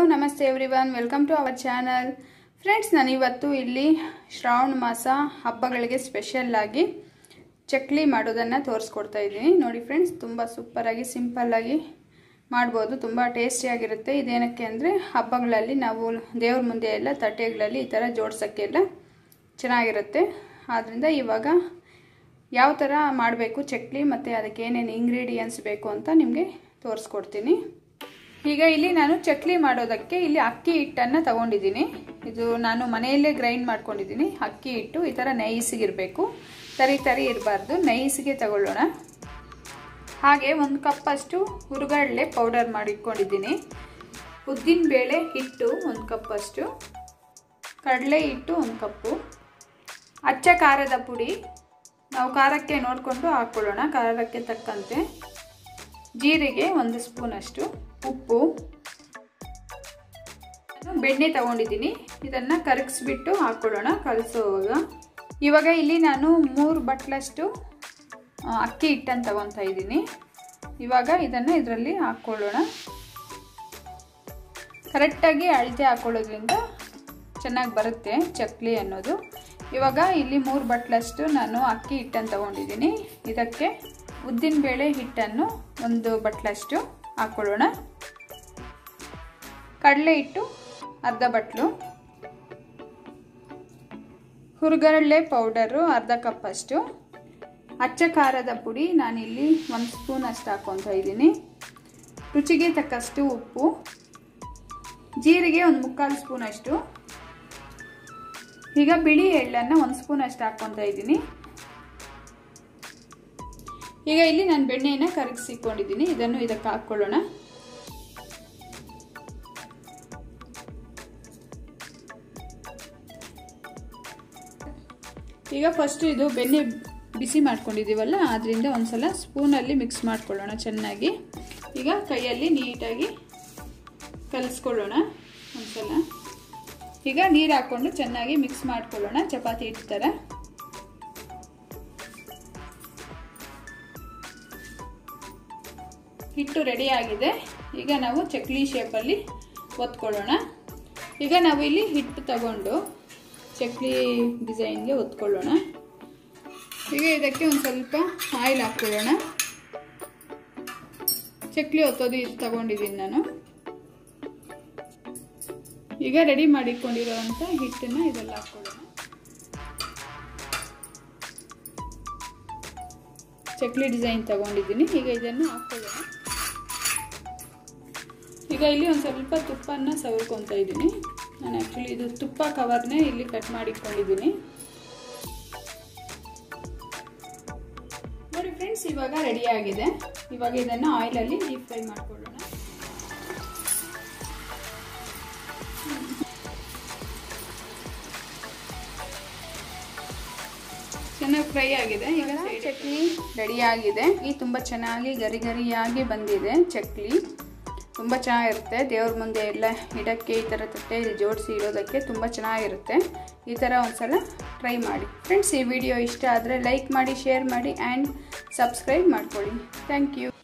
ನಮಸ್ತೆ everyone welcome to our channel friends ನಾನಿವತ್ತು ಇಲ್ಲಿ ಶ್ರಾವಣ ಮಾಸ ಹಬ್ಬಗಳಿಗೆ ಸ್ಪೆಷಲ್ ಆಗಿ ಚಕ್ಲಿ ಮಾಡೋದನ್ನು ತೋರಿಸ್ಕೊಡ್ತಾ ಇದ್ದೀನಿ ನೋಡಿ ಫ್ರೆಂಡ್ಸ್ ತುಂಬ ಸೂಪರಾಗಿ ಸಿಂಪಲ್ಲಾಗಿ ಮಾಡ್ಬೋದು ತುಂಬ ಟೇಸ್ಟಿಯಾಗಿರುತ್ತೆ ಇದೇನಕ್ಕೆ ಅಂದರೆ ಹಬ್ಬಗಳಲ್ಲಿ ನಾವು ದೇವ್ರ ಮುಂದೆ ಎಲ್ಲ ತಟ್ಟೆಗಳಲ್ಲಿ ಈ ಥರ ಜೋಡ್ಸೋಕ್ಕೆಲ್ಲ ಚೆನ್ನಾಗಿರುತ್ತೆ ಆದ್ದರಿಂದ ಇವಾಗ ಯಾವ ಥರ ಮಾಡಬೇಕು ಚಕ್ಲಿ ಮತ್ತು ಅದಕ್ಕೆ ಏನೇನು ಇಂಗ್ರೀಡಿಯೆಂಟ್ಸ್ ಬೇಕು ಅಂತ ನಿಮಗೆ ತೋರಿಸ್ಕೊಡ್ತೀನಿ ಈಗ ಇಲ್ಲಿ ನಾನು ಚಕ್ಲಿ ಮಾಡೋದಕ್ಕೆ ಇಲ್ಲಿ ಅಕ್ಕಿ ಹಿಟ್ಟನ್ನು ತಗೊಂಡಿದ್ದೀನಿ ಇದು ನಾನು ಮನೆಯಲ್ಲೇ ಗ್ರೈಂಡ್ ಮಾಡ್ಕೊಂಡಿದ್ದೀನಿ ಅಕ್ಕಿ ಹಿಟ್ಟು ಈ ಥರ ನೈಸಿಗಿರಬೇಕು ತರಿ ತರಿ ಇರಬಾರ್ದು ನೈಸಿಗೆ ತಗೊಳ್ಳೋಣ ಹಾಗೆ ಒಂದು ಕಪ್ಪಷ್ಟು ಹುರುಗಡಲೆ ಪೌಡರ್ ಮಾಡಿಟ್ಕೊಂಡಿದ್ದೀನಿ ಉದ್ದಿನಬೇಳೆ ಹಿಟ್ಟು ಒಂದು ಕಪ್ಪಷ್ಟು ಕಡಲೆ ಹಿಟ್ಟು ಒಂದು ಕಪ್ಪು ಅಚ್ಚ ಖಾರದ ಪುಡಿ ನಾವು ಖಾರಕ್ಕೆ ನೋಡಿಕೊಂಡು ಹಾಕ್ಕೊಳ್ಳೋಣ ಖಾರಕ್ಕೆ ತಕ್ಕಂತೆ ಜೀರಿಗೆ ಒಂದು ಸ್ಪೂನಷ್ಟು ಉಪ್ಪು ನಾನು ಬೆಣ್ಣೆ ತಗೊಂಡಿದ್ದೀನಿ ಇದನ್ನು ಕರಗಿಸ್ಬಿಟ್ಟು ಹಾಕ್ಕೊಳ್ಳೋಣ ಕಲಸೋವಾಗ ಇವಾಗ ಇಲ್ಲಿ ನಾನು ಮೂರು ಬಟ್ಲಷ್ಟು ಅಕ್ಕಿ ಹಿಟ್ಟನ್ನು ತಗೊತಾ ಇದ್ದೀನಿ ಇವಾಗ ಇದನ್ನು ಇದರಲ್ಲಿ ಹಾಕ್ಕೊಳ್ಳೋಣ ಕರೆಕ್ಟಾಗಿ ಅಳತೆ ಹಾಕ್ಕೊಳ್ಳೋದ್ರಿಂದ ಚೆನ್ನಾಗಿ ಬರುತ್ತೆ ಚಕ್ಲಿ ಅನ್ನೋದು ಇವಾಗ ಇಲ್ಲಿ ಮೂರು ಬಟ್ಲಷ್ಟು ನಾನು ಅಕ್ಕಿ ಹಿಟ್ಟನ್ನು ತಗೊಂಡಿದ್ದೀನಿ ಇದಕ್ಕೆ ಉದ್ದಿನಬೇಳೆ ಹಿಟ್ಟನ್ನು ಒಂದು ಬಟ್ಲಷ್ಟು ಹಾಕ್ಕೊಳ್ಳೋಣ ಕಡಲೆ ಹಿಟ್ಟು ಅರ್ಧ ಬಟ್ಲು ಹುರುಗರಳೆ ಪೌಡರು ಅರ್ಧ ಕಪ್ಪಷ್ಟು ಅಚ್ಚ ಖಾರದ ಪುಡಿ ನಾನಿಲ್ಲಿ ಒಂದು ಸ್ಪೂನ್ ಅಷ್ಟು ಹಾಕ್ಕೊತಾ ಇದ್ದೀನಿ ರುಚಿಗೆ ತಕ್ಕಷ್ಟು ಉಪ್ಪು ಜೀರಿಗೆ ಒಂದು ಮುಕ್ಕಾಲು ಸ್ಪೂನ್ ಅಷ್ಟು ಈಗ ಬಿಳಿ ಎಳ್ಳನ್ನು ಒಂದು ಸ್ಪೂನ್ ಅಷ್ಟು ಹಾಕ್ಕೊತಾ ಇದ್ದೀನಿ ಈಗ ಇಲ್ಲಿ ನಾನು ಬೆಣ್ಣೆಯನ್ನು ಕರಗಿಸಿಕೊಂಡಿದ್ದೀನಿ ಇದನ್ನು ಇದಕ್ಕೆ ಹಾಕ್ಕೊಳ್ಳೋಣ ಈಗ ಫಸ್ಟ್ ಇದು ಬೆಣ್ಣೆ ಬಿಸಿ ಮಾಡ್ಕೊಂಡಿದ್ದೀವಲ್ಲ ಅದರಿಂದ ಒಂದ್ಸಲ ಸ್ಪೂನಲ್ಲಿ ಮಿಕ್ಸ್ ಮಾಡ್ಕೊಳ್ಳೋಣ ಚೆನ್ನಾಗಿ ಈಗ ಕೈಯಲ್ಲಿ ನೀಟಾಗಿ ಕಲಿಸ್ಕೊಳ್ಳೋಣ ಒಂದ್ಸಲ ಈಗ ನೀರು ಹಾಕ್ಕೊಂಡು ಚೆನ್ನಾಗಿ ಮಿಕ್ಸ್ ಮಾಡ್ಕೊಳ್ಳೋಣ ಚಪಾತಿ ಹಿಟ್ಟು ಥರ ಹಿಟ್ಟು ರೆಡಿ ಆಗಿದೆ ಈಗ ನಾವು ಚಕ್ಲಿ ಶೇಪಲ್ಲಿ ಒತ್ಕೊಳ್ಳೋಣ ಈಗ ನಾವು ಇಲ್ಲಿ ಹಿಟ್ಟು ತಗೊಂಡು ಚಕ್ಲಿ ಡಿಸೈನ್ಗೆ ಒತ್ಕೊಳ್ಳೋಣ ಈಗ ಇದಕ್ಕೆ ಒಂದು ಸ್ವಲ್ಪ ಆಯಿಲ್ ಹಾಕ್ಕೊಳ್ಳೋಣ ಚಕ್ಲಿ ಒತ್ತೋದು ಇದು ತಗೊಂಡಿದ್ದೀನಿ ನಾನು ಈಗ ರೆಡಿ ಮಾಡಿಕೊಂಡಿರೋವಂಥ ಹಿಟ್ಟನ್ನು ಇದೆಲ್ಲ ಹಾಕ್ಕೊಳ್ಳೋಣ ಚಕ್ಲಿ ಡಿಸೈನ್ ತಗೊಂಡಿದ್ದೀನಿ ಈಗ ಇದನ್ನು ಹಾಕ್ಕೊಳ್ಳೋಣ ಈಗ ಇಲ್ಲಿ ಒಂದು ಸ್ವಲ್ಪ ತುಪ್ಪನ ಸವರ್ಕೊತಾ ಇದ್ದೀನಿ ನಾನು ಆ್ಯಕ್ಚುಲಿ ಇದು ತುಪ್ಪ ಕವರ್ನೇ ಇಲ್ಲಿ ಕಟ್ ಮಾಡಿಕೊಂಡಿದ್ದೀನಿ ನೋಡಿ ಫ್ರೆಂಡ್ಸ್ ಇವಾಗ ರೆಡಿ ಆಗಿದೆ ಇವಾಗ ಇದನ್ನು ಆಯಿಲಲ್ಲಿ ಡೀಪ್ ಫ್ರೈ ಮಾಡ್ಕೊಳ್ಳೋಣ ಚೆನ್ನಾಗಿ ಫ್ರೈ ಆಗಿದೆ ಈಗ ಚಟ್ನಿ ರೆಡಿ ಆಗಿದೆ ಈ ತುಂಬ ಚೆನ್ನಾಗಿ ಗರಿ ಗರಿಯಾಗಿ ಬಂದಿದೆ ಚಕ್ಲಿ ತುಂಬ ಚೆನ್ನಾಗಿರುತ್ತೆ ದೇವ್ರ ಮುಂದೆ ಎಲ್ಲ ಇಡಕ್ಕೆ ಈ ಥರ ತಟ್ಟೆ ಜೋಡಿಸಿ ಇಡೋದಕ್ಕೆ ತುಂಬ ಚೆನ್ನಾಗಿರುತ್ತೆ ಈ ಥರ ಒಂದ್ಸಲ ಟ್ರೈ ಮಾಡಿ ಫ್ರೆಂಡ್ಸ್ ಈ ವಿಡಿಯೋ ಇಷ್ಟ ಆದರೆ ಲೈಕ್ ಮಾಡಿ ಶೇರ್ ಮಾಡಿ ಆ್ಯಂಡ್ ಸಬ್ಸ್ಕ್ರೈಬ್ ಮಾಡ್ಕೊಳ್ಳಿ ಥ್ಯಾಂಕ್ ಯು